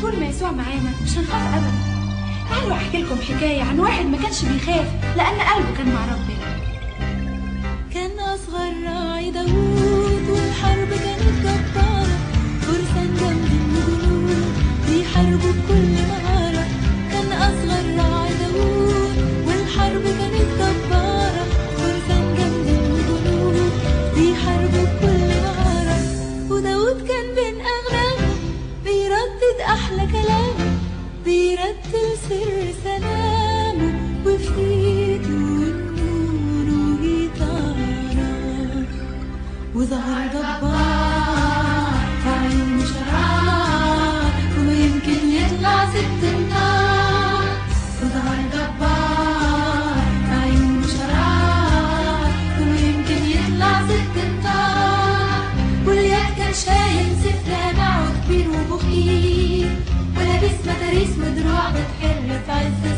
طول ما يسوع معانا مش هنخاف ابدا تعالوا احكي لكم حكايه عن واحد ما كانش بيخاف لان قلبه كان مع ربنا كان أصغر راعي داوود والحرب كانت جبارة فرسان جامدين وجنود بيحاربوا بكل مهارة كان أصغر راعي داوود والحرب كانت جبارة فرسان جامدين وجنود بيحاربوا بكل مهارة وداوود كان بين أغنامه بيردد أحلى كلامه بيرتل سر سلامه وفي ايده النور وجيتارة وظهر جبار في عيونه شرار ويمكن يطلع ست النار وظهر جبار في عيونه شرار ويمكن يطلع ست النار واليد كان شايل سيف لامع كبير ومخيف ولابس مداريس مدروع بتحل في عز